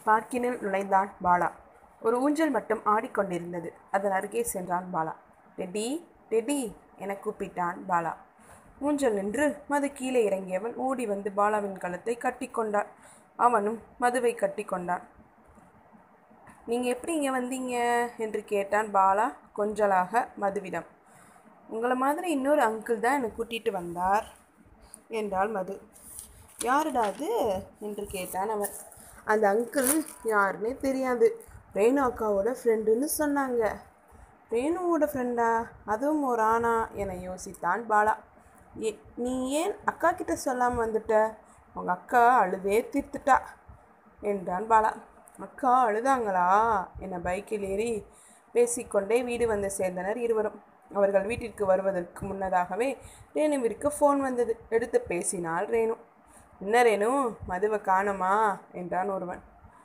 பார்க்கினில் நுழைந்தான் பாலா ஒரு ஊஞ்சல் மட்டும் ஆடிக்கொண்டிருந்தது அதன் அருகே சென்றான் பாலா டெடி டெடி என கூப்பிட்டான் பாலா ஊஞ்சல் நின்று மது கீழே இறங்கியவன் ஓடி வந்து பாலாவின் கழுத்தை கட்டிக்கொண்டான் அவனும் மதுவை கட்டிக்கொண்டான் நீங்கள் எப்படி இங்கே வந்தீங்க என்று கேட்டான் பாலா கொஞ்சலாக மதுவிடம் உங்களை மாதிரி இன்னொரு அங்கிள் தான் என்னை கூட்டிகிட்டு வந்தார் என்றாள் மது யாருடா அது என்று கேட்டான் அவன் அந்த அங்கிள் யாருன்னே தெரியாது ரேணு அக்காவோட ஃப்ரெண்டுன்னு சொன்னாங்க ரேணுவோட ஃப்ரெண்டா அதுவும் ஒரு ஆணா என யோசித்தான் பாலா ஏ நீ ஏன் அக்கா கிட்ட சொல்லாமல் வந்துட்ட உங்கள் அக்கா அழுதே தீர்த்துட்டா என்றான் பாலா அக்கா அழுதாங்களா என பைக்கில் ஏறி பேசிக்கொண்டே வீடு வந்து சேர்ந்தனர் இருவரும் அவர்கள் வீட்டிற்கு வருவதற்கு முன்னதாகவே ரேணுவிற்கு ஃபோன் வந்தது எடுத்து பேசினாள் ரேணு என்ன ரேணு மதுவை காணுமா என்றான் ஒருவன்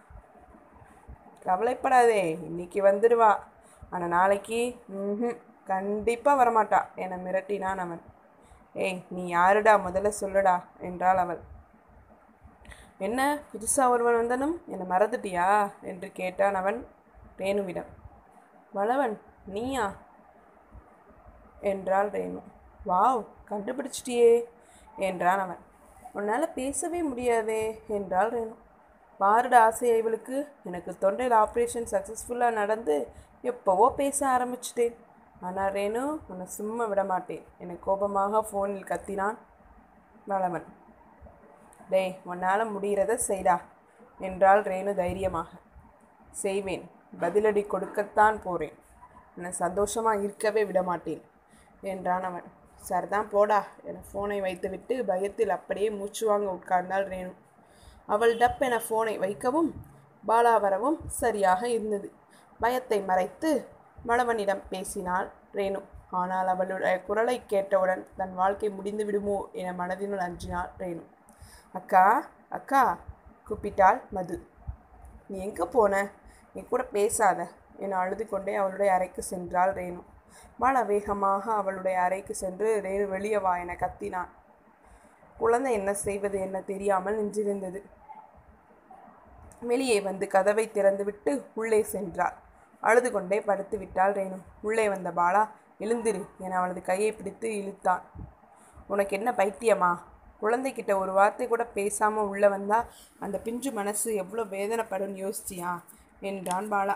கவலைப்படாதே இன்னைக்கு வந்துடுவா ஆனால் நாளைக்கு ம் கண்டிப்பாக வரமாட்டா என மிரட்டினான் அவன் ஏய் நீ யாருடா முதல்ல சொல்லுடா என்றாள் அவள் என்ன புதுசாக ஒருவன் வந்தனும் என்னை மறந்துட்டியா என்று கேட்டான் அவன் ரேணுவிடம் வளவன் நீயா என்றாள் ரேணு வாவ் கண்டுபிடிச்சிட்டியே என்றான் அவன் உன்னால் பேசவே முடியாதே என்றாள் ரேணு பாருட ஆசை இவளுக்கு எனக்கு தொண்டையில் ஆப்ரேஷன் சக்ஸஸ்ஃபுல்லாக நடந்து எப்போவோ பேச ஆரம்பிச்சிட்டேன் ஆனால் ரேணு உன்னை சும்மா விட மாட்டேன் என கோபமாக ஃபோனில் கத்தினான் வளவன் டேய் உன்னால் முடிகிறத செய்டா என்றாள் ரேணு தைரியமாக செய்வேன் பதிலடி கொடுக்கத்தான் போகிறேன் என்னை சந்தோஷமாக இருக்கவே விட மாட்டேன் என்றான் அவன் சரிதான் போடா என ஃபோனை வைத்துவிட்டு பயத்தில் அப்படியே மூச்சு வாங்க உட்கார்ந்தாள் ரேணு அவள் டப் என ஃபோனை வைக்கவும் பாலா வரவும் சரியாக இருந்தது பயத்தை மறைத்து மணவனிடம் பேசினாள் ரேணு ஆனால் அவளுடைய குரலை கேட்டவுடன் தன் வாழ்க்கை முடிந்து விடுமோ என மனதினுள் அஞ்சினாள் ரேணு அக்கா அக்கா கூப்பிட்டாள் மது நீ எங்கே போன நீ கூட பேசாத என அழுது கொண்டே அவளுடைய அறைக்கு சென்றாள் ரேணு பாலா வேகமாக அவளுடைய அறைக்கு சென்று ரேணு வெளியே வா என கத்தினான் குழந்தை என்ன செய்வது என்ன தெரியாமல் நின்றிருந்தது வெளியே வந்து கதவை திறந்துவிட்டு உள்ளே சென்றாள் அழுது கொண்டே படுத்து விட்டாள் ரேணு உள்ளே வந்த பாலா எழுந்திரு என அவளது கையை பிடித்து இழுத்தான் உனக்கு என்ன பைத்தியமா குழந்தைகிட்ட ஒரு வார்த்தை கூட பேசாமல் உள்ளே வந்தா அந்த பிஞ்சு மனசு எவ்வளோ வேதனைப்படும் யோசிச்சியா என்றான் பாலா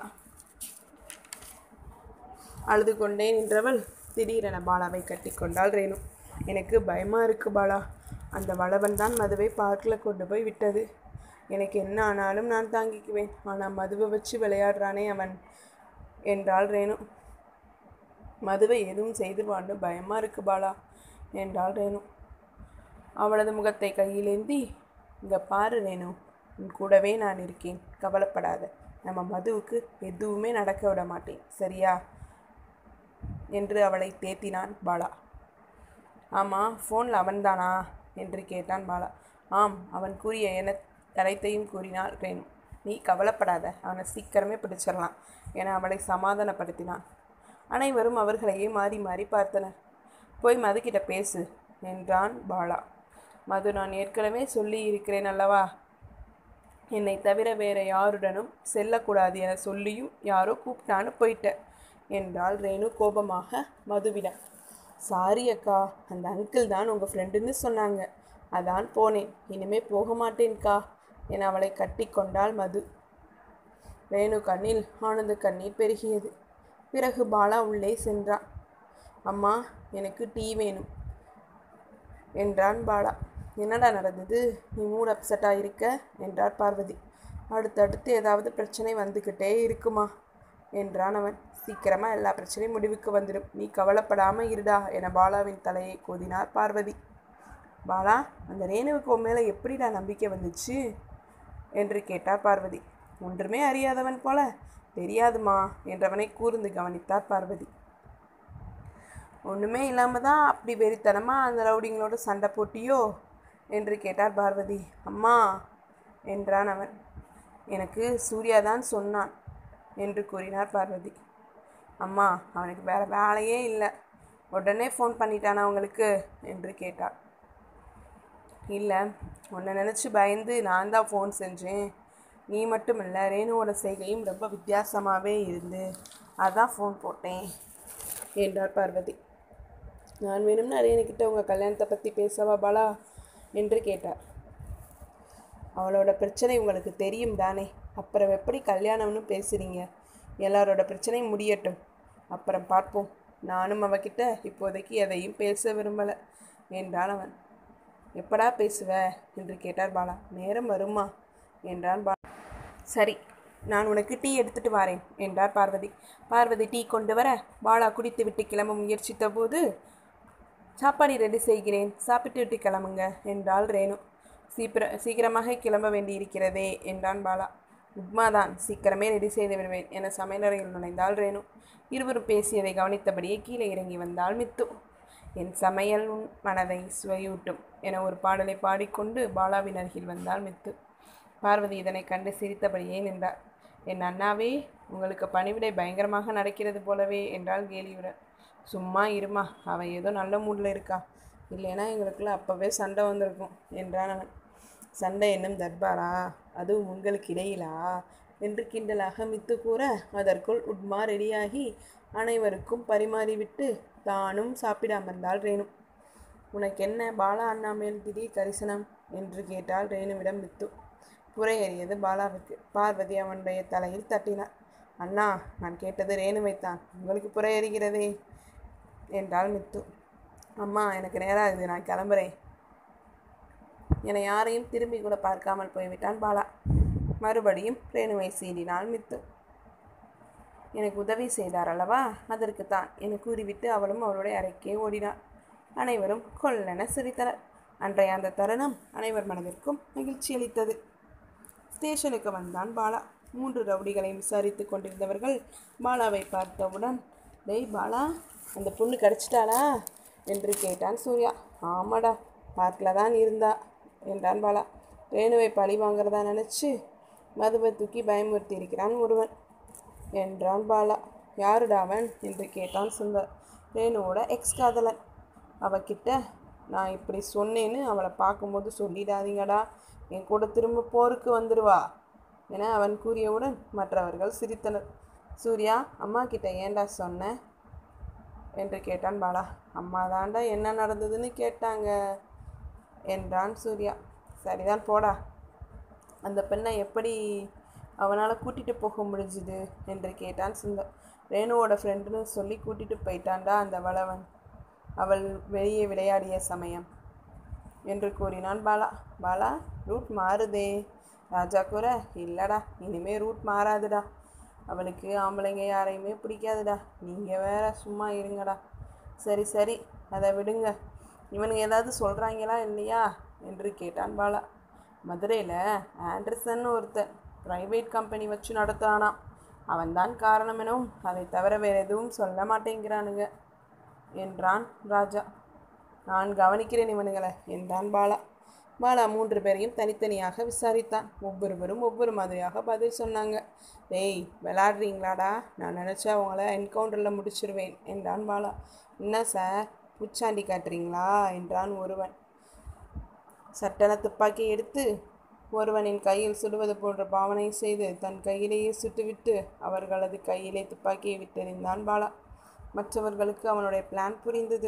அழுது கொண்டே நின்றவள் திடீரென பாலாவை கட்டிக்கொண்டாள் ரேணு எனக்கு பயமாக இருக்கு பாலா அந்த வளவன் தான் மதுவை பார்க்கில் கொண்டு போய் விட்டது எனக்கு என்ன ஆனாலும் நான் தாங்கிக்குவேன் ஆனால் மதுவை வச்சு விளையாடுறானே அவன் என்றாள் ரேணு மதுவை எதுவும் செய்துவான்னு பயமாக இருக்கு பாலா என்றாள் ரேணு அவளது முகத்தை கையிலேந்தி இங்கே பாரு ரேணு உன் கூடவே நான் இருக்கேன் கவலைப்படாத நம்ம மதுவுக்கு எதுவுமே நடக்க விட மாட்டேன் சரியா என்று அவளை தேத்தினான் பாலா ஆமாம் ஃபோனில் அவன்தானா என்று கேட்டான் பாலா ஆம் அவன் கூறிய என அனைத்தையும் கூறினாள் ரேணு நீ கவலைப்படாத அவனை சீக்கிரமே பிடிச்சிடலாம் என அவளை சமாதானப்படுத்தினான் அனைவரும் அவர்களையே மாறி மாறி பார்த்தனர் போய் மதுக்கிட்ட பேசு என்றான் பாலா மது நான் ஏற்கனவே சொல்லி இருக்கிறேன் அல்லவா என்னை தவிர வேற யாருடனும் செல்லக்கூடாது என சொல்லியும் யாரோ கூப்பிட்டான்னு போயிட்ட என்றாள் ரேணு கோபமாக மதுவிடம் சாரி அக்கா அந்த அங்கிள் தான் உங்கள் ஃப்ரெண்டுன்னு சொன்னாங்க அதான் போனேன் இனிமே போக மாட்டேன்க்கா என அவளை கட்டி கொண்டாள் மது ரேணு கண்ணில் ஆனந்த கண்ணீர் பெருகியது பிறகு பாலா உள்ளே சென்றான் அம்மா எனக்கு டீ வேணும் என்றான் பாலா என்னடா நடந்தது நீ மூட் அப்செட்டாக இருக்க என்றார் பார்வதி அடுத்தடுத்து ஏதாவது பிரச்சனை வந்துக்கிட்டே இருக்குமா என்றான் அவன் சீக்கிரமாக எல்லா பிரச்சனையும் முடிவுக்கு வந்துடும் நீ கவலைப்படாமல் இருடா என பாலாவின் தலையை கோதினார் பார்வதி பாலா அந்த ரேணுவுக்கு உன் மேலே எப்படிடா நம்பிக்கை வந்துச்சு என்று கேட்டார் பார்வதி ஒன்றுமே அறியாதவன் போல தெரியாதுமா என்றவனை கூர்ந்து கவனித்தார் பார்வதி ஒன்றுமே இல்லாமல் தான் அப்படி வெறித்தனமாக அந்த ரவுடிங்களோட சண்டை போட்டியோ என்று கேட்டார் பார்வதி அம்மா என்றான் அவன் எனக்கு சூர்யா தான் சொன்னான் என்று கூறினார் பார்வதி அம்மா அவனுக்கு வேறு வேலையே இல்லை உடனே ஃபோன் பண்ணிட்டானா உங்களுக்கு என்று கேட்டார் இல்லை உன்னை நினச்சி பயந்து நான் தான் ஃபோன் செஞ்சேன் நீ மட்டும் இல்லை ரேணுவோட செய்கையும் ரொம்ப வித்தியாசமாகவே இருந்து அதான் ஃபோன் போட்டேன் என்றார் பார்வதி நான் வேணும்னா ரேணுக்கிட்ட உங்கள் கல்யாணத்தை பற்றி பேசவா பாலா என்று கேட்டார் அவளோட பிரச்சனை உங்களுக்கு தெரியும் தானே அப்புறம் எப்படி கல்யாணம்னு பேசுகிறீங்க எல்லாரோட பிரச்சனையும் முடியட்டும் அப்புறம் பார்ப்போம் நானும் அவகிட்ட இப்போதைக்கு எதையும் பேச விரும்பலை என்றான் அவன் எப்படா பேசுவ என்று கேட்டார் பாலா நேரம் வருமா என்றான் பாலா சரி நான் உனக்கு டீ எடுத்துட்டு வரேன் என்றார் பார்வதி பார்வதி டீ கொண்டு வர பாலா குடித்துவிட்டு கிளம்ப முயற்சித்த போது சாப்பாடு ரெடி செய்கிறேன் சாப்பிட்டு விட்டு கிளம்புங்க என்றாள் ரேணு சீக்கிர சீக்கிரமாக கிளம்ப வேண்டியிருக்கிறதே என்றான் பாலா உப்மா தான் சீக்கிரமே ரெடி செய்து விடுவேன் என சமையலறையில் நுழைந்தாள் ரேணு இருவரும் பேசியதை கவனித்தபடியே கீழே இறங்கி வந்தாள் மித்து என் சமையல் உன் மனதை சுவையூட்டும் என ஒரு பாடலை பாடிக்கொண்டு பாலாவின் அருகில் வந்தாள் மித்து பார்வதி இதனை கண்டு சிரித்தபடியே நின்றார் என் அண்ணாவே உங்களுக்கு பணிவிடை பயங்கரமாக நடக்கிறது போலவே என்றாள் கேலியுடன் சும்மா இருமா அவன் ஏதோ நல்ல மூடில் இருக்கா இல்லைன்னா எங்களுக்குள்ள அப்போவே சண்டை வந்திருக்கும் என்றான் அவன் சண்டை என்னும் தர்பாரா அதுவும் உங்களுக்கு இடையிலா என்று கிண்டலாக மித்து கூற அதற்குள் உட்மா ரெடியாகி அனைவருக்கும் பரிமாறிவிட்டு தானும் சாப்பிட அமர்ந்தாள் ரேணு உனக்கு என்ன பாலா அண்ணா மேல் திடீர் கரிசனம் என்று கேட்டாள் ரேணுவிடம் மித்து புறையேறியது பாலாவுக்கு பார்வதி அவனுடைய தலையில் தட்டினார் அண்ணா நான் கேட்டது ரேணுவைத்தான் உங்களுக்கு புறையேறுகிறதே என்றாள் மித்து அம்மா எனக்கு நேரம் ஆகுது நான் கிளம்புறேன் என யாரையும் திரும்பி கூட பார்க்காமல் போய்விட்டான் பாலா மறுபடியும் ரேணுவை சீண்டினாள் மித்து எனக்கு உதவி செய்தார் அல்லவா அதற்கு தான் என கூறிவிட்டு அவளும் அவளுடைய அறைக்கே ஓடினாள் அனைவரும் கொல்லென சிரித்தனர் அன்றைய அந்த தருணம் அனைவர் மனதிற்கும் மகிழ்ச்சி அளித்தது ஸ்டேஷனுக்கு வந்தான் பாலா மூன்று ரவுடிகளையும் விசாரித்து கொண்டிருந்தவர்கள் பாலாவை பார்த்தவுடன் டேய் பாலா அந்த பொண்ணு கிடச்சிட்டாளா என்று கேட்டான் சூர்யா ஆமாடா பார்க்கில் தான் இருந்தா என்றான் பாலா ரேணுவை பழி வாங்குறதா நினச்சி மதுவை தூக்கி பயமுறுத்தி இருக்கிறான் ஒருவன் என்றான் பாலா யாருடா அவன் என்று கேட்டான் சுந்தர் ரேணுவோட எக்ஸ் காதலன் அவகிட்ட நான் இப்படி சொன்னேன்னு அவளை பார்க்கும்போது சொல்லிடாதீங்கடா என் கூட திரும்ப போருக்கு வந்துடுவா என அவன் கூறியவுடன் மற்றவர்கள் சிரித்தனர் சூர்யா அம்மா கிட்ட ஏன்டா சொன்ன என்று கேட்டான் பாலா அம்மா தாண்டா என்ன நடந்ததுன்னு கேட்டாங்க என்றான் சூர்யா சரிதான் போடா அந்த பெண்ணை எப்படி அவனால் கூட்டிகிட்டு போக முடிஞ்சுது என்று கேட்டான் சுந்தர் ரேணுவோட ஃப்ரெண்டுன்னு சொல்லி கூட்டிகிட்டு போயிட்டான்டா அந்த வளவன் அவள் வெளியே விளையாடிய சமயம் என்று கூறினான் பாலா பாலா ரூட் மாறுதே ராஜா கூற இல்லைடா இனிமே ரூட் மாறாதுடா அவளுக்கு ஆம்பளைங்க யாரையுமே பிடிக்காதுடா நீங்கள் வேற சும்மா இருங்கடா சரி சரி அதை விடுங்க இவனுங்க ஏதாவது சொல்கிறாங்களா இல்லையா என்று கேட்டான் பாலா மதுரையில் ஆண்டர்சன் ஒருத்தன் ப்ரைவேட் கம்பெனி வச்சு நடத்துகிறானாம் அவன்தான் காரணம் எனவும் அதை தவிர வேறு எதுவும் சொல்ல மாட்டேங்கிறானுங்க என்றான் ராஜா நான் கவனிக்கிறேன் இவனுங்களை என்றான் பாலா பாலா மூன்று பேரையும் தனித்தனியாக விசாரித்தான் ஒவ்வொருவரும் ஒவ்வொரு மாதிரியாக பதில் சொன்னாங்க டேய் விளாடுறீங்களாடா நான் நினச்சா அவங்கள என்கவுண்டரில் முடிச்சிருவேன் என்றான் பாலா என்ன சார் பூச்சாண்டி காட்டுறீங்களா என்றான் ஒருவன் சட்டென துப்பாக்கி எடுத்து ஒருவனின் கையில் சுடுவது போன்ற பாவனை செய்து தன் கையிலேயே சுட்டுவிட்டு அவர்களது கையிலே துப்பாக்கியை விட்டெறிந்தான் பாலா மற்றவர்களுக்கு அவனுடைய பிளான் புரிந்தது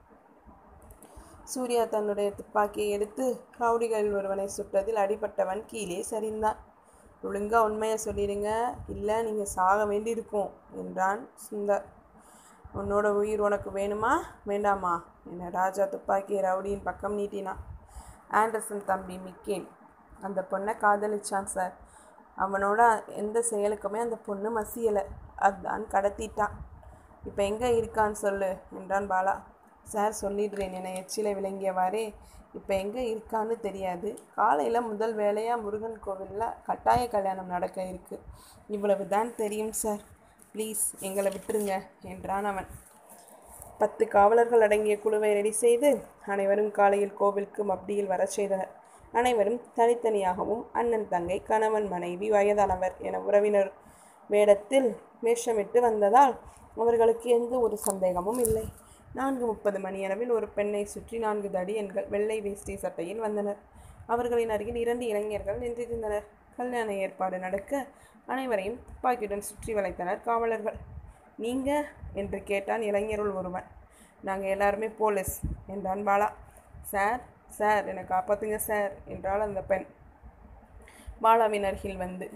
சூர்யா தன்னுடைய துப்பாக்கியை எடுத்து ரவுடிகளில் ஒருவனை சுட்டதில் அடிபட்டவன் கீழே சரிந்தான் ஒழுங்கா உண்மையை சொல்லிடுங்க இல்லை நீங்கள் சாக வேண்டியிருக்கும் என்றான் சுந்தர் உன்னோட உயிர் உனக்கு வேணுமா வேண்டாமா என ராஜா துப்பாக்கியை ரவுடியின் பக்கம் நீட்டினான் ஆண்டர்சன் தம்பி மிக்கேல் அந்த பொண்ணை காதலிச்சான் சார் அவனோட எந்த செயலுக்குமே அந்த பொண்ணு மசியலை அதான் கடத்திட்டான் இப்போ எங்கே இருக்கான்னு சொல்லு என்றான் பாலா சார் சொல்லிடுறேன் என எச்சிலை விளங்கியவாறே இப்போ எங்கே இருக்கான்னு தெரியாது காலையில் முதல் வேலையாக முருகன் கோவிலில் கட்டாய கல்யாணம் நடக்க இருக்கு இவ்வளவு தான் தெரியும் சார் ப்ளீஸ் எங்களை விட்டுருங்க என்றான் அவன் பத்து காவலர்கள் அடங்கிய குழுவை ரெடி செய்து அனைவரும் காலையில் கோவிலுக்கு மப்டியில் வரச் செய்தனர் அனைவரும் தனித்தனியாகவும் அண்ணன் தங்கை கணவன் மனைவி வயதானவர் என உறவினர் வேடத்தில் வேஷமிட்டு வந்ததால் அவர்களுக்கு எந்த ஒரு சந்தேகமும் இல்லை நான்கு முப்பது மணியளவில் ஒரு பெண்ணை சுற்றி நான்கு தடியன்கள் வெள்ளை வேஷ்டி சட்டையில் வந்தனர் அவர்களின் அருகில் இரண்டு இளைஞர்கள் நின்றிருந்தனர் கல்யாண ஏற்பாடு நடக்க அனைவரையும் துப்பாக்கியுடன் சுற்றி வளைத்தனர் காவலர்கள் நீங்க என்று கேட்டான் இளைஞருள் ஒருவன் நாங்கள் எல்லாருமே போலீஸ் என்றான் பாலா சார் சார் என்னை காப்பாத்துங்க சார் என்றாள் அந்த பெண் பாலாவின் அருகில் வந்து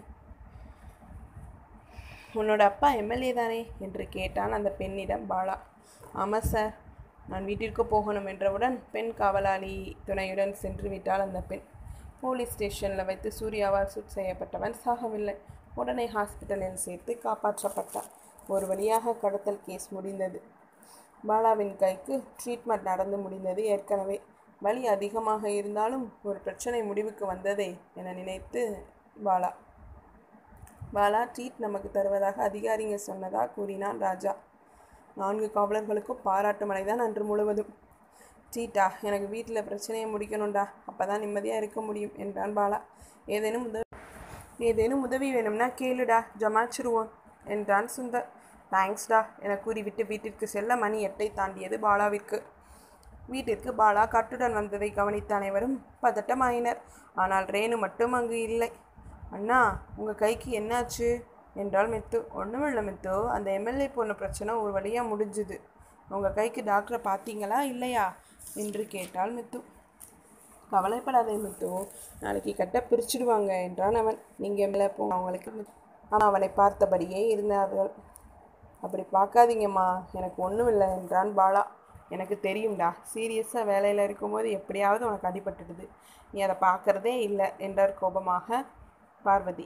உன்னோட அப்பா எம்எல்ஏ தானே என்று கேட்டான் அந்த பெண்ணிடம் பாலா ஆமாம் சார் நான் வீட்டிற்கு போகணும் என்றவுடன் பெண் காவலாளி துணையுடன் சென்று விட்டாள் அந்த பெண் போலீஸ் ஸ்டேஷனில் வைத்து சூர்யாவால் சுட் செய்யப்பட்டவன் சாகவில்லை உடனே ஹாஸ்பிட்டலில் சேர்த்து காப்பாற்றப்பட்டான் ஒரு வழியாக கடத்தல் கேஸ் முடிந்தது பாலாவின் கைக்கு ட்ரீட்மெண்ட் நடந்து முடிந்தது ஏற்கனவே வலி அதிகமாக இருந்தாலும் ஒரு பிரச்சனை முடிவுக்கு வந்ததே என நினைத்து பாலா பாலா ட்ரீட் நமக்கு தருவதாக அதிகாரிங்க சொன்னதா கூறினான் ராஜா நான்கு காவலர்களுக்கும் பாராட்டு மழைதான் அன்று முழுவதும் ட்ரீட்டா எனக்கு வீட்டில் பிரச்சனையை முடிக்கணும்டா அப்போ தான் நிம்மதியாக இருக்க முடியும் என்றான் பாலா ஏதேனும் உதவி ஏதேனும் உதவி வேணும்னா கேளுடா ஜமாச்சிருவோம் என்றான் சுந்தர் தேங்க்ஸ்டா என கூறிவிட்டு வீட்டிற்கு செல்ல மணி எட்டை தாண்டியது பாலாவிற்கு வீட்டிற்கு பாலா கட்டுடன் வந்ததை கவனித்த அனைவரும் பதட்டமாயினர் ஆனால் ரேணு மட்டும் அங்கு இல்லை அண்ணா உங்கள் கைக்கு என்னாச்சு என்றால் மித்து ஒன்றுமில்ல மித்து அந்த எம்எல்ஏ பொண்ணு பிரச்சனை ஒரு வழியாக முடிஞ்சுது உங்கள் கைக்கு டாக்டரை பார்த்தீங்களா இல்லையா என்று கேட்டாள் மித்து கவலைப்படாதே மித்து நாளைக்கு கட்ட பிரிச்சிடுவாங்க என்றான் அவன் நீங்கள் மேலே போ அவங்களுக்கு ஆனால் அவனை பார்த்தபடியே இருந்தார்கள் அப்படி பார்க்காதீங்கம்மா எனக்கு ஒன்றும் இல்லை என்றான் பாலா எனக்கு தெரியும்டா சீரியஸாக வேலையில் இருக்கும்போது எப்படியாவது உனக்கு அடிபட்டுடுது நீ அதை பார்க்கறதே இல்லை என்றார் கோபமாக பார்வதி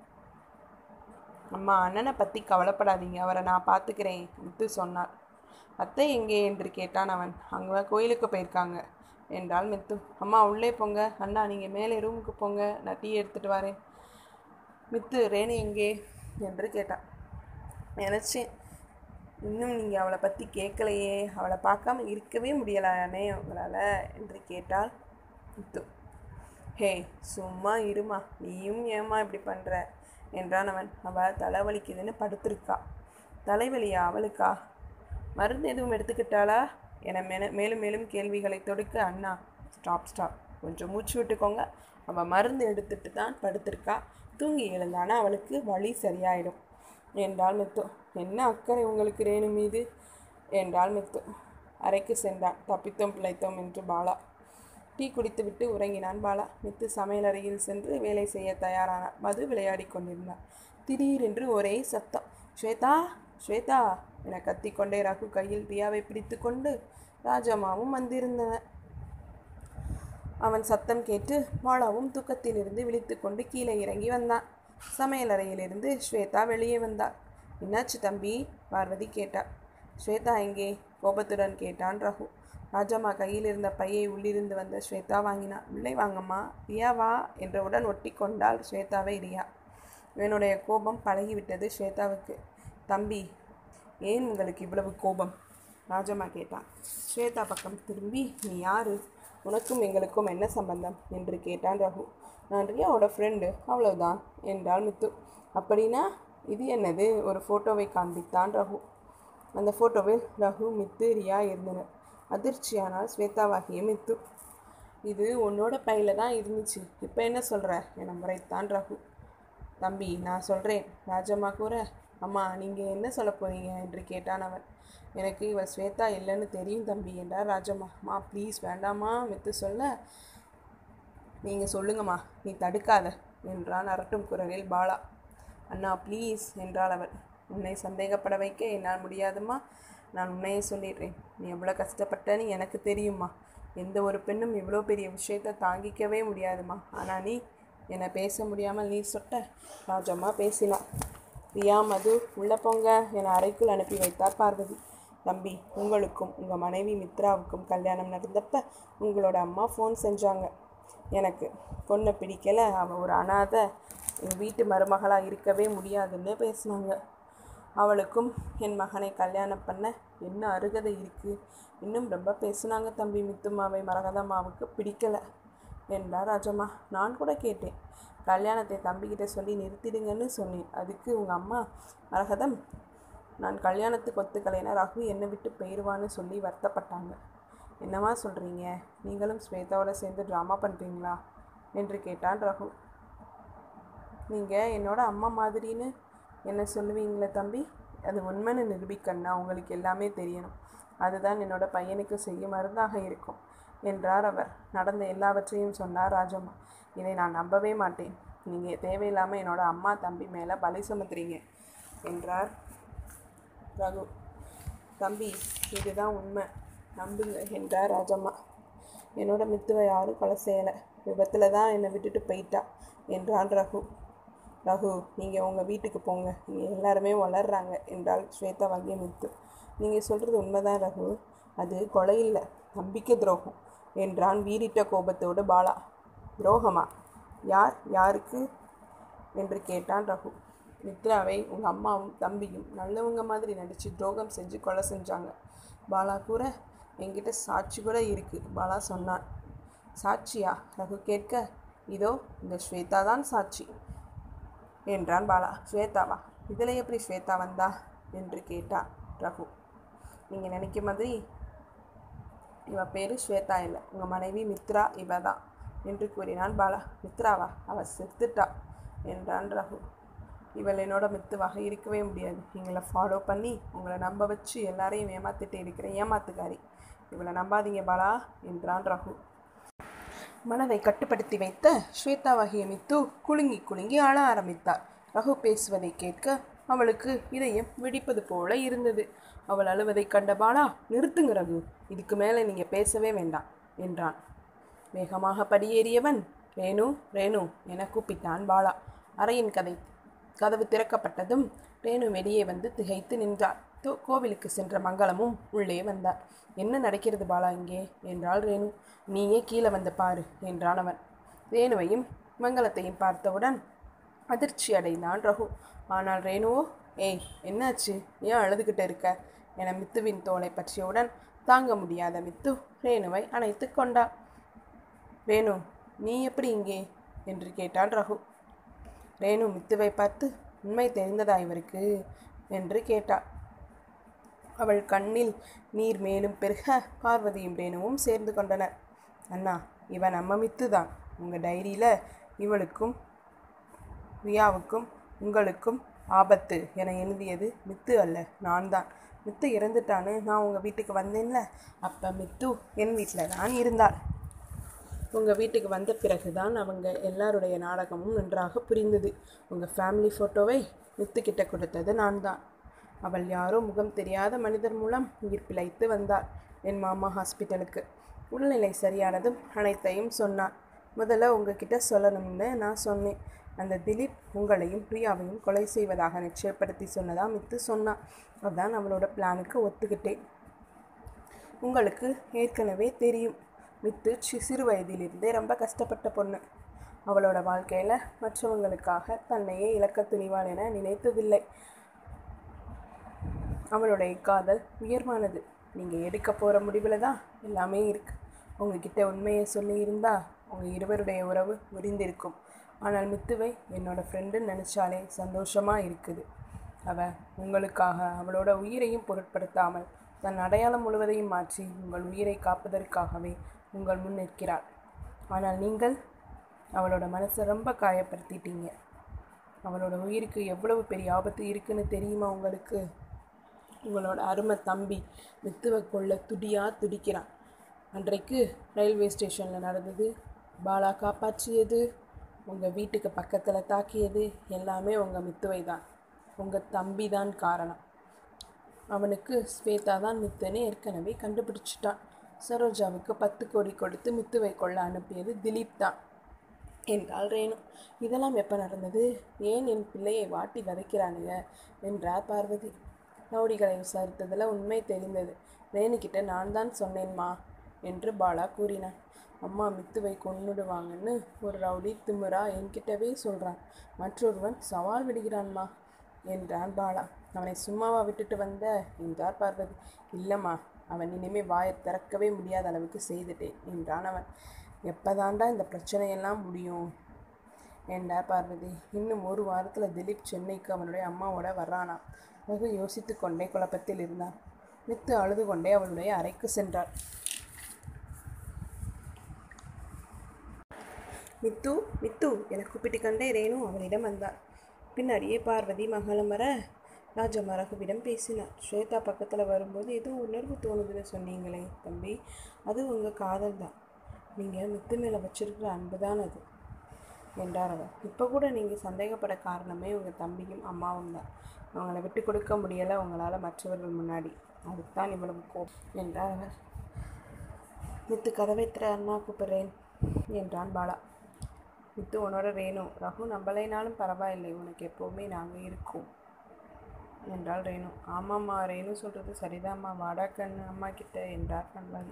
அம்மா அண்ணனை பற்றி கவலைப்படாதீங்க அவரை நான் பார்த்துக்கிறேன் முத்து சொன்னார் அத்தை எங்கே என்று கேட்டான் அவன் அங்கே கோயிலுக்கு போயிருக்காங்க என்றால் மித்து அம்மா உள்ளே போங்க அண்ணா நீங்கள் மேலே ரூமுக்கு போங்க நான் டீ எடுத்துகிட்டு வரேன் மித்து ரேணு எங்கே என்று கேட்டான் நினச்சேன் இன்னும் நீங்கள் அவளை பற்றி கேட்கலையே அவளை பார்க்காம இருக்கவே முடியலானே உங்களால் என்று கேட்டாள் மித்து ஹே சும்மா இருமா நீயும் ஏமா இப்படி பண்ணுற என்றான் அவன் அவள் தலைவலிக்குதுன்னு படுத்திருக்கா தலைவலியா அவளுக்கா மருந்து எதுவும் எடுத்துக்கிட்டாளா என மென மேலும் மேலும் கேள்விகளை தொடுக்க அண்ணா ஸ்டாப் ஸ்டாப் கொஞ்சம் மூச்சு விட்டுக்கோங்க அவள் மருந்து எடுத்துட்டு தான் படுத்திருக்கா தூங்கி எழுந்தானா அவளுக்கு வலி சரியாயிடும் என்றாள் மித்து என்ன அக்கறை உங்களுக்கு ரேணு மீது என்றாள் மித்து அறைக்கு சென்றான் தப்பித்தோம் பிழைத்தோம் என்று பாலா டீ குடித்துவிட்டு உறங்கினான் பாலா மித்து சமையலறையில் சென்று வேலை செய்ய தயாரானார் மது விளையாடி கொண்டிருந்தார் திடீரென்று ஒரே சத்தம் ஸ்வேதா ஸ்வேதா என கத்திக்கொண்டே ரகு கையில் தியாவை பிடித்து கொண்டு ராஜம்மாவும் வந்திருந்தனர் அவன் சத்தம் கேட்டு பாலாவும் தூக்கத்திலிருந்து விழித்துக்கொண்டு கீழே இறங்கி வந்தான் சமையலறையிலிருந்து ஸ்வேதா வெளியே வந்தாள் என்னாச்சு தம்பி பார்வதி கேட்டாள் ஸ்வேதா எங்கே கோபத்துடன் கேட்டான் ரகு ராஜம்மா கையில் இருந்த பையை உள்ளிருந்து வந்த ஸ்வேதா வாங்கினான் உள்ளே வாங்கம்மா ரியா வா என்றவுடன் ஒட்டி கொண்டாள் ஸ்வேதாவை ரியா இவனுடைய கோபம் பழகிவிட்டது ஸ்வேதாவுக்கு தம்பி ஏன் உங்களுக்கு இவ்வளவு கோபம் ராஜம்மா கேட்டான் ஸ்வேதா பக்கம் திரும்பி நீ யாரு உனக்கும் எங்களுக்கும் என்ன சம்பந்தம் என்று கேட்டான் ரகு நான் ரியாவோட ஃப்ரெண்டு அவ்வளவுதான் என்றாள் மித்து அப்படின்னா இது என்னது ஒரு ஃபோட்டோவை காண்பித்தான் ரகு அந்த ஃபோட்டோவில் ரகு மித்து ரியா இருந்தனர் அதிர்ச்சியானால் ஸ்வேதாவாகிய மித்து இது உன்னோட பையில தான் இருந்துச்சு இப்போ என்ன சொல்கிற என முறைத்தான் ரகு தம்பி நான் சொல்கிறேன் ராஜம்மா கூற அம்மா நீங்கள் என்ன சொல்ல போறீங்க என்று கேட்டான் அவன் எனக்கு இவள் ஸ்வேதா இல்லைன்னு தெரியும் தம்பி என்றார் ராஜம்மா அம்மா ப்ளீஸ் வேண்டாமா மித்து சொல்ல நீங்கள் சொல்லுங்கம்மா நீ தடுக்காத என்றான் அரட்டும் குரலில் பாலா அண்ணா ப்ளீஸ் என்றாள் அவள் உன்னை சந்தேகப்பட வைக்க என்னால் முடியாதும்மா நான் உன்னையே சொல்லிடுறேன் நீ எவ்வளோ கஷ்டப்பட்டன்னு எனக்கு தெரியுமா எந்த ஒரு பெண்ணும் இவ்வளோ பெரிய விஷயத்தை தாங்கிக்கவே முடியாதுமா ஆனால் நீ என்னை பேச முடியாமல் நீ சொட்ட ராஜம்மா பேசினா ரியா மது உள்ளே போங்க என அறைக்குள் அனுப்பி வைத்தார் பார்வதி தம்பி உங்களுக்கும் உங்கள் மனைவி மித்ராவுக்கும் கல்யாணம் நடந்தப்ப உங்களோட அம்மா ஃபோன் செஞ்சாங்க எனக்கு பொண்ணை பிடிக்கல அவள் ஒரு அனாதை என் வீட்டு மருமகளாக இருக்கவே முடியாதுன்னு பேசினாங்க அவளுக்கும் என் மகனை கல்யாணம் பண்ண என்ன அருகதை இருக்குது இன்னும் ரொம்ப பேசுனாங்க தம்பி மித்துமாவை மரகதம்மாவுக்கு பிடிக்கல என்றார் ராஜம்மா நான் கூட கேட்டேன் கல்யாணத்தை தம்பிக்கிட்ட சொல்லி நிறுத்திடுங்கன்னு சொன்னேன் அதுக்கு உங்கள் அம்மா மரகதம் நான் கல்யாணத்துக்கு ஒத்துக்கலைன்னா ரகு என்னை விட்டு போயிடுவான்னு சொல்லி வருத்தப்பட்டாங்க என்னவா சொல்கிறீங்க நீங்களும் ஸ்வேதாவோட சேர்ந்து ட்ராமா பண்ணுறீங்களா என்று கேட்டான் ரகு நீங்கள் என்னோட அம்மா மாதிரின்னு என்ன சொல்லுவீங்களே தம்பி அது உண்மைன்னு நிரூபிக்கணும்னா உங்களுக்கு எல்லாமே தெரியணும் அதுதான் என்னோட பையனுக்கு செய்ய மருந்தாக இருக்கும் என்றார் அவர் நடந்த எல்லாவற்றையும் சொன்னார் ராஜம்மா இதை நான் நம்பவே மாட்டேன் நீங்கள் தேவையில்லாமல் என்னோட அம்மா தம்பி மேலே பலி சுமத்துறீங்க என்றார் ரகு தம்பி இதுதான் உண்மை நம்புங்க என்றார் ராஜம்மா என்னோட மித்துவை யாரும் கொலை செய்யலை விபத்தில் தான் என்னை விட்டுட்டு போயிட்டா என்றான் ரகு ரகு நீங்கள் உங்கள் வீட்டுக்கு போங்க இங்கே எல்லாருமே வளர்றாங்க என்றால் ஸ்வேதா வங்கிய மித்து நீங்கள் சொல்கிறது உண்மைதான் ரகு அது கொலை இல்லை நம்பிக்கை துரோகம் என்றான் வீறிட்ட கோபத்தோடு பாலா துரோகமா யார் யாருக்கு என்று கேட்டான் ரகு மித்ராவை உங்கள் அம்மாவும் தம்பியும் நல்லவங்க மாதிரி நடித்து துரோகம் செஞ்சு கொலை செஞ்சாங்க பாலா கூற என்கிட்ட சாட்சி கூட இருக்குது பாலா சொன்னான் சாட்சியா ரகு கேட்க இதோ இந்த ஸ்வேதா தான் சாட்சி என்றான் பாலா ஸ்வேதாவா இதில் எப்படி ஸ்வேதா வந்தா என்று கேட்டான் ரகு நீங்கள் நினைக்க மாதிரி இவ பேர் ஸ்வேதா இல்லை உங்கள் மனைவி மித்ரா இவ தான் என்று கூறினான் பாலா மித்ராவா அவள் செத்துட்டா என்றான் ரகு இவள் என்னோட மித்துவாக இருக்கவே முடியாது எங்களை ஃபாலோ பண்ணி உங்களை நம்ப வச்சு எல்லாரையும் ஏமாத்திட்டு இருக்கிற ஏமாத்துக்காரி இவளை நம்பாதீங்க பாலா என்றான் ரகு மனதை கட்டுப்படுத்தி வைத்த ஸ்வேதாவாகிய மித்து குலுங்கி குலுங்கி அழ ஆரம்பித்தார் ரகு பேசுவதை கேட்க அவளுக்கு இதயம் வெடிப்பது போல இருந்தது அவள் அழுவதை கண்ட பாலா நிறுத்துங்க ரகு இதுக்கு மேலே நீங்கள் பேசவே வேண்டாம் என்றான் வேகமாக படியேறியவன் ரேணு ரேணு என கூப்பிட்டான் பாலா அறையின் கதை கதவு திறக்கப்பட்டதும் ரேணு வெளியே வந்து திகைத்து நின்றார் தோ கோவிலுக்கு சென்ற மங்களமும் உள்ளே வந்தார் என்ன நடக்கிறது பாலா இங்கே என்றாள் ரேணு நீயே கீழே வந்து பாரு என்றான் அவன் ரேணுவையும் மங்களத்தையும் பார்த்தவுடன் அதிர்ச்சி அடைந்தான் ரகு ஆனால் ரேணுவோ ஏய் என்னாச்சு ஏன் அழுதுகிட்டு இருக்க என மித்துவின் தோலை பற்றியவுடன் தாங்க முடியாத மித்து ரேணுவை அணைத்து கொண்டார் ரேணு நீ எப்படி இங்கே என்று கேட்டான் ரகு ரேணு மித்துவை பார்த்து உண்மை தெரிந்ததா இவருக்கு என்று கேட்டாள் அவள் கண்ணில் நீர் மேலும் பெருக பார்வதியும் ரேணுவும் சேர்ந்து கொண்டனர் அண்ணா இவன் நம்ம மித்து தான் உங்கள் டைரியில் இவளுக்கும் ரியாவுக்கும் உங்களுக்கும் ஆபத்து என எழுதியது மித்து அல்ல நான் தான் மித்து இறந்துட்டான்னு நான் உங்கள் வீட்டுக்கு வந்தேன்ல அப்போ மித்து என் வீட்டில் தான் இருந்தாள் உங்கள் வீட்டுக்கு வந்த பிறகு தான் அவங்க எல்லாருடைய நாடகமும் நன்றாக புரிந்தது உங்கள் ஃபேமிலி ஃபோட்டோவை மித்துக்கிட்ட கொடுத்தது நான் தான் அவள் யாரோ முகம் தெரியாத மனிதர் மூலம் உயிர் பிழைத்து வந்தாள் என் மாமா ஹாஸ்பிட்டலுக்கு உடல்நிலை சரியானதும் அனைத்தையும் சொன்னான் முதல்ல உங்ககிட்ட சொல்லணும்னு நான் சொன்னேன் அந்த திலீப் உங்களையும் பிரியாவையும் கொலை செய்வதாக நிச்சயப்படுத்தி சொன்னதா மித்து சொன்னான் அதான் அவளோட பிளானுக்கு ஒத்துக்கிட்டேன் உங்களுக்கு ஏற்கனவே தெரியும் மித்து சி- சிறு வயதிலிருந்தே ரொம்ப கஷ்டப்பட்ட பொண்ணு அவளோட வாழ்க்கையில் மற்றவங்களுக்காக தன்னையே இழக்க துணிவாள் என நினைத்ததில்லை அவளுடைய காதல் உயர்வானது நீங்கள் எடுக்க போகிற முடிவில் தான் எல்லாமே இருக்கு உங்ககிட்ட உண்மையை சொல்லியிருந்தா உங்கள் இருவருடைய உறவு முறிந்திருக்கும் ஆனால் மித்துவை என்னோட ஃப்ரெண்டுன்னு நினச்சாலே சந்தோஷமாக இருக்குது அவ உங்களுக்காக அவளோட உயிரையும் பொருட்படுத்தாமல் தன் அடையாளம் முழுவதையும் மாற்றி உங்கள் உயிரை காப்பதற்காகவே உங்கள் முன் நிற்கிறாள் ஆனால் நீங்கள் அவளோட மனசை ரொம்ப காயப்படுத்திட்டீங்க அவளோட உயிருக்கு எவ்வளவு பெரிய ஆபத்து இருக்குன்னு தெரியுமா உங்களுக்கு உங்களோட அருமை தம்பி மித்துவை கொள்ள துடியா துடிக்கிறான் அன்றைக்கு ரயில்வே ஸ்டேஷனில் நடந்தது பாலா காப்பாற்றியது உங்கள் வீட்டுக்கு பக்கத்தில் தாக்கியது எல்லாமே உங்கள் மித்துவை தான் உங்கள் தம்பி தான் காரணம் அவனுக்கு ஸ்வேதா தான் மித்துன்னு ஏற்கனவே கண்டுபிடிச்சிட்டான் சரோஜாவுக்கு பத்து கோடி கொடுத்து மித்துவை கொள்ள அனுப்பியது திலீப் தான் என்றாள் ரேணு இதெல்லாம் எப்போ நடந்தது ஏன் என் பிள்ளையை வாட்டி வதைக்கிறானுங்க என்றார் பார்வதி ரவுடிகளை விசாரித்ததில் உண்மை தெரிந்தது ரேணுகிட்ட நான் தான் சொன்னேன்மா என்று பாலா கூறினான் அம்மா மித்துவை கொன்னுடுவாங்கன்னு ஒரு ரவுடி திமிரா என்கிட்டவே சொல்கிறான் மற்றொருவன் சவால் விடுகிறான்மா என்றான் பாலா அவனை சும்மாவா விட்டுட்டு வந்த என்றார் பார்வதி இல்லைம்மா அவன் இனிமே வாயை திறக்கவே முடியாத அளவுக்கு செய்துட்டேன் என்றான் அவன் எப்போதாண்டா இந்த பிரச்சனையெல்லாம் முடியும் என்றார் பார்வதி இன்னும் ஒரு வாரத்தில் திலீப் சென்னைக்கு அவனுடைய அம்மாவோட வர்றானாம் வெகு யோசித்து கொண்டே குழப்பத்தில் இருந்தான் மித்து அழுது கொண்டே அவளுடைய அறைக்கு சென்றாள் மித்து மித்து என கூப்பிட்டு கண்டே ரேணு அவளிடம் வந்தாள் பின்னாடியே பார்வதி மகளும் வர ராஜம்மா ரகுவிடம் பேசினார் ஸ்வேதா பக்கத்தில் வரும்போது ஏதோ உணர்வு தோணுதுன்னு சொன்னீங்களே தம்பி அது உங்கள் காதல் தான் நீங்கள் மித்து மேலே வச்சிருக்கிற அன்பு தான் அது என்றார் அவர் இப்போ கூட நீங்கள் சந்தேகப்பட காரணமே உங்கள் தம்பியும் அம்மாவும் தான் அவங்கள விட்டு கொடுக்க முடியலை உங்களால் மற்றவர்கள் முன்னாடி அதுக்கு தான் இவ்வளவு கோபம் என்றார் அவர் மித்து கதவை திற அண்ணா கூப்பிடுறேன் என்றான் பாலா மித்து உன்னோட ரேணு ரகு நம்பலைனாலும் பரவாயில்லை உனக்கு எப்போவுமே நாங்கள் இருக்கோம் என்றாள் ரேணு ஆமாம்மா ரேணு சொல்கிறது சரிதாம்மா வாடா கண்ணு அம்மா கிட்ட என்றார் கண்வாதி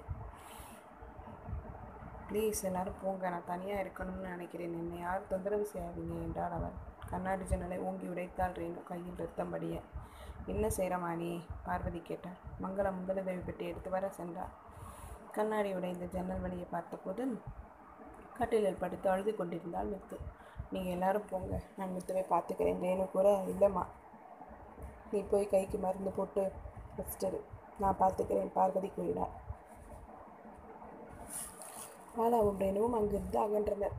ப்ளீஸ் எல்லாரும் போங்க நான் தனியாக இருக்கணும்னு நினைக்கிறேன் என்னை யார் தொந்தரவு செய்யாதீங்க என்றார் அவர் கண்ணாடி ஜன்னலை ஓங்கி உடைத்தாள் ரேணு கையில் ரத்தம் படிய என்ன செய்கிறமா நீ பார்வதி கேட்டார் மங்களம் முதலுதவி பெட்டி எடுத்து வர சென்றார் கண்ணாடி உடைந்த ஜன்னல் வழியை பார்த்தபோது கட்டிலில் படுத்து அழுது கொண்டிருந்தாள் மித்து நீங்கள் எல்லாரும் போங்க நான் மித்துவை பார்த்துக்கிறேன் ரேணு கூற இல்லைம்மா நீ போய் கைக்கு மருந்து போட்டு ரெஸ்ட் எடு நான் பார்த்துக்கிறேன் பார்வதி கூறினார் பாலாவும் ரேணுவும் அங்கிருந்து அகன்றனர்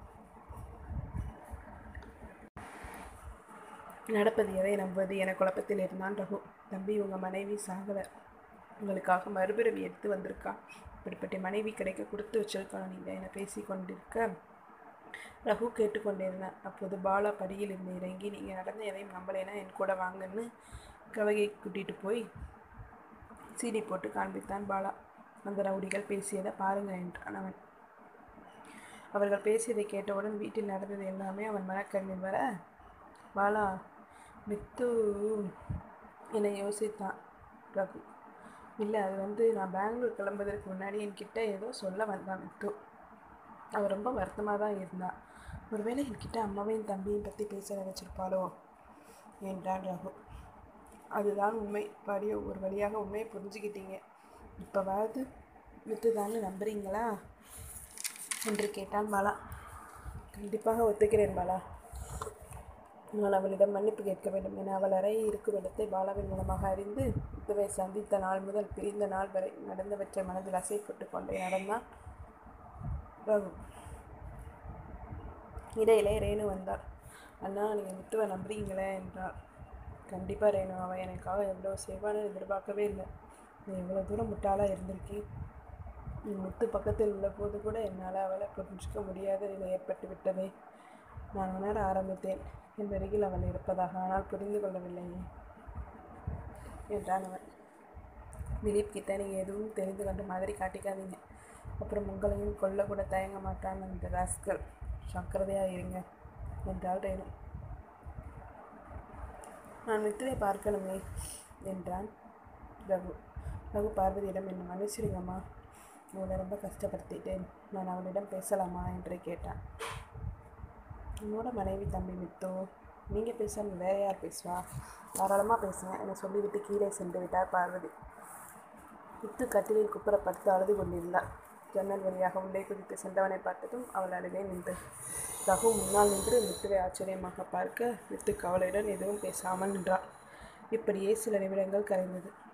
நடப்பது எதை நம்புவது என குழப்பத்தில் இருந்தான் ரகு தம்பி உங்கள் மனைவி சாகலை உங்களுக்காக மறுபிறவி எடுத்து வந்திருக்கா இப்படிப்பட்ட மனைவி கிடைக்க கொடுத்து வச்சிருக்கணும் நீங்கள் என பேசி கொண்டிருக்க ரகு கேட்டுக்கொண்டிருந்தார் அப்போது பாலா படியில் இருந்து இறங்கி நீங்கள் நடந்த எதையும் நம்பலைன்னா என் கூட வாங்கன்னு கவகை கூட்டிகிட்டு போய் சீடி போட்டு காண்பித்தான் பாலா அந்த ரவுடிகள் பேசியதை பாருங்க என்றான் அவன் அவர்கள் பேசியதை கேட்டவுடன் வீட்டில் நடந்தது எல்லாமே அவன் மனக்கண்ணில் வர பாலா மித்து என்னை யோசித்தான் ரகு இல்லை அது வந்து நான் பெங்களூர் கிளம்புறதுக்கு முன்னாடி என்கிட்ட ஏதோ சொல்ல வந்தான் மித்து அவள் ரொம்ப வருத்தமாக தான் இருந்தா ஒருவேளை என்கிட்ட அம்மாவையும் தம்பியும் பற்றி பேச நினச்சிருப்பாளோ என்றான் ரகு அதுதான் உண்மை பாடிய ஒரு வழியாக உண்மையை புரிஞ்சுக்கிட்டீங்க இப்போவாவது மித்து தானே நம்புறீங்களா என்று கேட்டான் பாலா கண்டிப்பாக ஒத்துக்கிறேன் பாலா நான் அவளிடம் மன்னிப்பு கேட்க வேண்டும் என அவள் அறை இருக்கும் இடத்தை பாலாவின் மூலமாக அறிந்து முத்துவை சந்தித்த நாள் முதல் பிரிந்த நாள் வரை நடந்தவற்றை மனதில் அசைப்பட்டு கொண்டே நடந்தான் ரகு இடையிலே ரேணு வந்தார் அண்ணா நீங்கள் முத்துவை நம்புறீங்களே என்றார் கண்டிப்பாக ரேணு அவள் எனக்காக எவ்வளோ செய்வான்னு எதிர்பார்க்கவே இல்லை நீ எவ்வளோ தூரம் முட்டாளாக இருந்திருக்கேன் நீ முத்து பக்கத்தில் உள்ள போது கூட என்னால் அவளை புரிஞ்சிக்க முடியாத நிலை ஏற்பட்டு விட்டதே நான் உணர ஆரம்பித்தேன் என் அருகில் அவள் இருப்பதாக ஆனால் புரிந்து கொள்ளவில்லையே என்றான் அவன் திலீப் கிட்ட நீங்கள் எதுவும் தெரிந்து கொண்ட மாதிரி காட்டிக்காதீங்க அப்புறம் உங்களையும் கொல்ல கூட தயங்க மாட்டான் அந்த ராஸ்கல் ஜாக்கிரதையாக இருங்க என்றாள் ரேணு நான் மித்துவை பார்க்கணுமே என்றான் ரகு ரகு பார்வதியிடம் என்னை மன்னிச்சிடுங்கம்மா உங்களை ரொம்ப கஷ்டப்படுத்திட்டேன் நான் அவளிடம் பேசலாமா என்று கேட்டான் என்னோட மனைவி தம்பி மித்தோ நீங்கள் பேசாமல் வேற யார் பேசுவா தாராளமாக பேசுங்க என சொல்லிவிட்டு கீழே சென்று விட்டார் பார்வதி முத்து கட்டிலில் குப்புறப்படுத்து அழுது கொண்டிருந்தார் ஜன்னல் வழியாக உள்ளே குதித்து சென்றவனை பார்த்ததும் அவள் அழுகை நின்று ரகு முன்னால் நின்று முத்துவை ஆச்சரியமாக பார்க்க முத்து கவலையுடன் எதுவும் பேசாமல் நின்றார் இப்படியே சில நிமிடங்கள் கரைந்தது